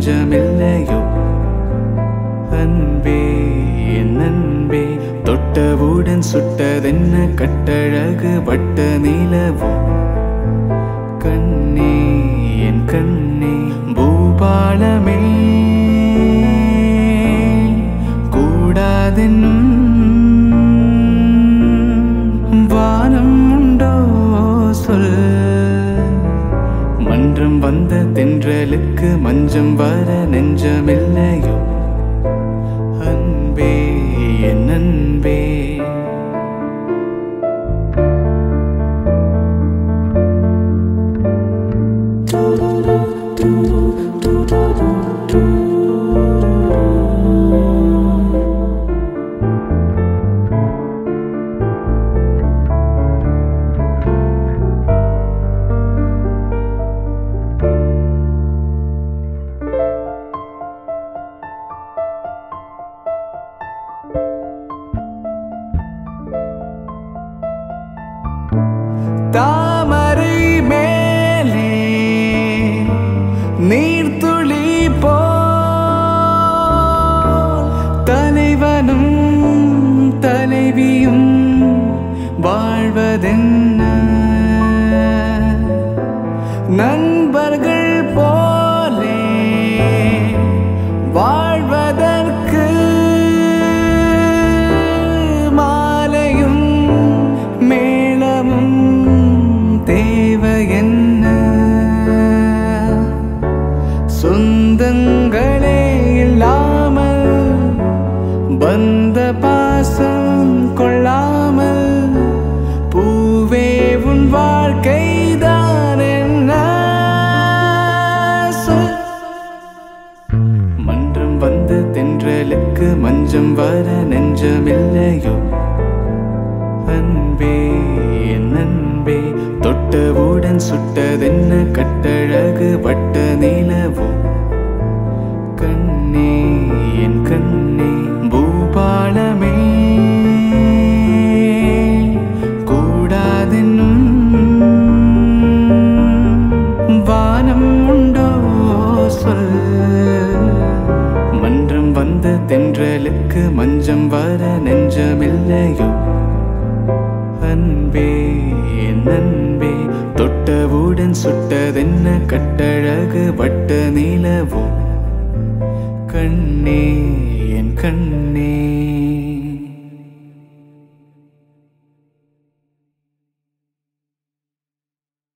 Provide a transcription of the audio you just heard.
நெஞ்சமில்லையோ அன்பே என் அன்பே தொட்டவுடன் சுட்டதென்ன கட்டழகு வட்ட நிலவோ கண்ணே என் கண்ணே பூபாலமே கூடாதென்னும் வானம் உண்டோ சொல் மன்றம் வந்த தென்றலுக்கு மஞ்சம் வர நெஞ்சமில்லையோ அன்பே என் அன்பே தாமரை மேலே நீர்த்துளி போல் தலைவனும் தலைவியும் வாழ்வதென்ன நண்பர்கள் போலே வாழ்வதற்கு மாலையும் மேளமும் தேவை என்ன சொந்தங்களே இல்லாமல் பந்த பாசம் கொள்ளாமல் பூவே உன் வாழ்க்கைதான் என்ன சொல் மன்றம் வந்த தென்றலுக்கு மஞ்சம் வர நெஞ்சமில்லையோ அன்பே என் அன்பே தொட்டவுடன் சுட்டதென்ன கட்டழகு வட்ட நிலவோ கண்ணே என் கண்ணே பூபாலமே கூடாதென்னும் வானம் உண்டோ சொல் மன்றம் வந்த தென்றலுக்கு மஞ்சம் வர நெஞ்சமில்லையோ அன்பே என் அன்பே தொட்டவுடன் சுட்டதென்ன கட்டழகு வட்ட நிலவோ கண்ணே என் கண்ணே